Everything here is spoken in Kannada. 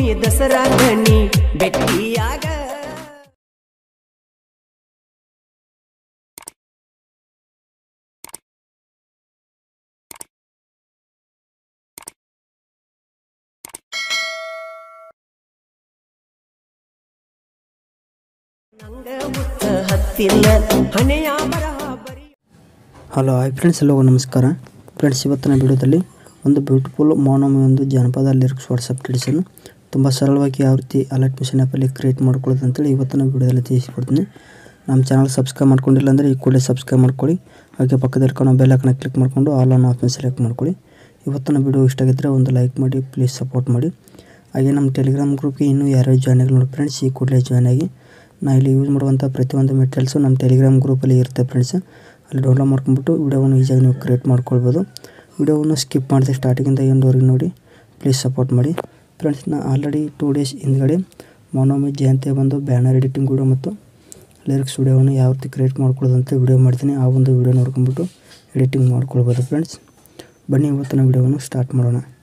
ದಸರಾ ಗಣಿ ಬೆಟ್ಟಿಯಾಗ ನಂಗ ಮುತ್ತ ಹತ್ತಿಲ್ಲ ಹಣೆಯ ಬರಹ ಬರಿ ಹಲೋ ಹಾಯ್ ಫ್ರೆಂಡ್ಸ್ ಎಲ್ಲರಿಗೂ ನಮಸ್ಕಾರ ಫ್ರೆಂಡ್ಸ್ ಇವತ್ತಿನ ವಿಡಿಯೋದಲ್ಲಿ ಒಂದು ಬ್ಯೂಟಿಫುಲ್ ಮೋನೋಮಿ ಒಂದು ಜನಪದ ಲಿರಿಕ್ಸ್ ವಾಟ್ಸಪ್ ಟ್ರೆಡಿಷನ್ ತುಂಬ ಸರಳವಾಗಿ ಯಾವ ರೀತಿ ಅಲರ್ಟ್ ಮಿಷನ್ ಆ್ಯಪಲ್ಲಿ ಕ್ರಿಯೇಟ್ ಮಾಡ್ಕೊಳ್ಳೋದು ಅಂತೇಳಿ ಇವತ್ತಿನ ವಿಡಿಯೋದಲ್ಲಿ ತಿಳಿಸ್ಕೊಡ್ತೀನಿ ನಮ್ಮ ಚಾನಲ್ ಸಬ್ಸ್ಕ್ರೈಬ್ ಮಾಡ್ಕೊಂಡಿಲ್ಲ ಅಂದರೆ ಈ ಕೂಡಲೇ ಸಬ್ಸ್ಕ್ರೈಬ್ ಮಾಡ್ಕೊಳ್ಳಿ ಹಾಗೆ ಪಕ್ಕದಲ್ಲಿ ಕಾಣೋ ಬೆಲ್ ಹಾಕನ್ನ ಕ್ಲಿಕ್ ಮಾಡಿಕೊಂಡು ಆಲ್ ಆನ್ ಆಪ್ಷನ್ ಸೆಲೆಕ್ಟ್ ಮಾಡ್ಕೊಳ್ಳಿ ಇವತ್ತಿನ ವಿಡಿಯೋ ಇಷ್ಟ ಆಗಿದ್ದರೆ ಒಂದು ಲೈಕ್ ಮಾಡಿ ಪ್ಲೀಸ್ ಸಪೋರ್ಟ್ ಮಾಡಿ ಹಾಗೆ ನಮ್ಮ ಟೆಲಿಗ್ರಾಮ್ ಗ್ರೂಪ್ಗೆ ಇನ್ನೂ ಯಾರ್ಯಾರು ಜಾಯ್ನ್ ಆಗಿಲ್ಲ ನೋಡಿ ಫ್ರೆಂಡ್ಸ್ ಈ ಕೂಡಲೇ ಜಾಯ್ನ್ ಆಗಿ ನಾ ಇಲ್ಲಿ ಯೂಸ್ ಮಾಡುವಂಥ ಪ್ರತಿಯೊಂದು ಮೆಟೀರಿಯಲ್ಸು ನಮ್ಮ ಟೆಲಿಗ್ರಾಮ್ ಗ್ರೂಪಲ್ಲಿ ಇರುತ್ತೆ ಫ್ರೆಂಡ್ಸ್ ಅಲ್ಲಿ ಡೌನ್ಲೋಡ್ ಮಾಡ್ಕೊಂಬಿಟ್ಟು ವಿಡಿಯೋವನ್ನು ಈಸಿಯಾಗಿ ನೀವು ಕ್ರಿಯೇಟ್ ಮಾಡ್ಕೊಳ್ಬೋದು ವಿಡಿಯೋವನ್ನು ಸ್ಕಿಪ್ ಮಾಡಿದೆ ಸ್ಟಾರ್ಟಿಂಗಿಂದ ಎಂದವರೆಗೆ ನೋಡಿ ಪ್ಲೀಸ್ ಸಪೋರ್ಟ್ ಮಾಡಿ ಫ್ರೆಂಡ್ಸ್ ನಾ ಆಲ್ರೆಡಿ ಟೂ ಡೇಸ್ ಹಿಂದ್ಗಡೆ ಮೊನೋಮಿ ಜಯಂತಿ ಬಂದು ಬ್ಯಾನರ್ ಎಡಿಟಿಂಗ್ ವಿಡಿಯೋ ಮತ್ತು ಲಿರಿಕ್ಸ್ ವಿಡಿಯೋವನ್ನು ಯಾವ ರೀತಿ ಕ್ರಿಯೇಟ್ ಮಾಡ್ಕೊಳ್ಳೋದು ಅಂತ ವಿಡಿಯೋ ಮಾಡ್ತೀನಿ ಆ ಒಂದು ವಿಡಿಯೋ ನೋಡ್ಕೊಂಬಿಟ್ಟು ಎಡಿಟಿಂಗ್ ಮಾಡ್ಕೊಳ್ಬೋದು ಫ್ರೆಂಡ್ಸ್ ಬನ್ನಿ ಇವತ್ತಿನ ವಿಡಿಯೋವನ್ನು ಸ್ಟಾರ್ಟ್ ಮಾಡೋಣ